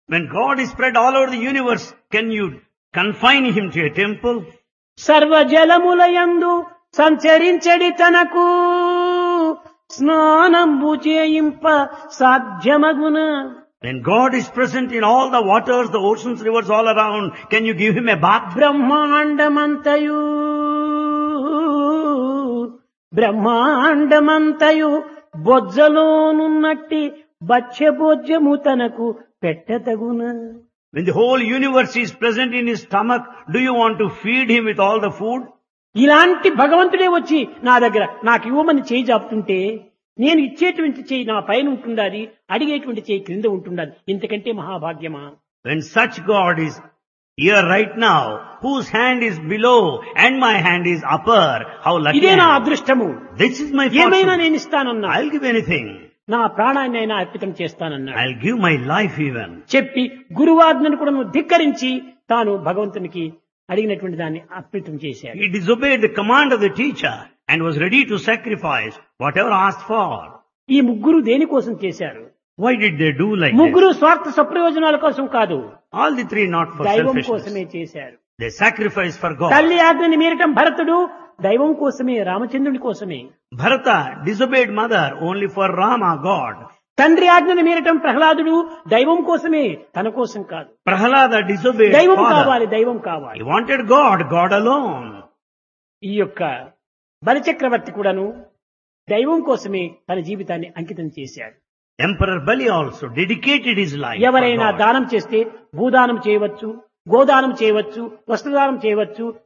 When God is spread all over the universe, can you confine him to a temple? సర్వజలములయందు సంచరించడి తనకు స్నానంబు చేయింప సాధ్యమగున When God is present in all the waters, the oceans, rivers all around, can you give him a bath? బ్రహ్మాండమంతయు బ్రహ్మాండమంతయు బొజ్జలోనున్నట్టి బచ్చ బొజ్జము తనకు పెట్టతగున When the whole universe is present in his stomach, do you want to feed him with all the food? ఇలాంటి భగవంతుడే వచ్చి నా దగ్గర నాకు ఇవ్వమని చేయి చాపుతుంటే నేను ఇచ్చేటువంటి చేయి నా పైన ఉంటుండాలి అడిగేటువంటి చేయి క్రింద ఉంటుండాలి ఇంతకంటే మహాభాగ్యమా When such God is here right now, whose hand is below and my hand is upper, how lucky ఇదే I నా am. అదృష్టము This is my ఏమైనా fortune. నేను ఇస్తానన్నా I'll give anything. నా ప్రాణాన్ని అయినా అర్పితం చేస్తానన్నా I'll give my life even. చెప్పి గురువాజ్ఞను కూడా నువ్వు ధిక్కరించి తాను భగవంతునికి అడిగినటువంటి దాన్ని అర్పితం చేశాడు He disobeyed the command of the teacher and was ready to sacrifice whatever asked for. ఈ ముగ్గురు దేనికోసం చేశారు Why did they do like this? ముగ్గురు స్వార్థ సప్రయోజనాల కోసం కాదు All the three not for దైవం selfishness. కోసమే చేశారు They sacrifice for God. తల్లి ఆజ్ఞని మీరటం భరతుడు దైవం కోసమే రామచంద్రుని కోసమే Bharata disobeyed mother only for Rama, God. తండ్రి ఆజ్ఞని మీరటం ప్రహ్లాదుడు దైవం కోసమే తన కోసం కాదు Prahalada disobeyed దైవం father. కావాలి దైవం కావాలి He wanted God, God alone. ఈ యొక్క బలిచక్రవర్తి కూడాను దైవం కోసమే తన జీవితాన్ని అంకితం చేశాడు Emperor Bali also dedicated his life. for ఎవరైనా God. దానం చేస్తే భూదానం చేయవచ్చు గోదానం చేయవచ్చు వస్త్రదానం చేయవచ్చు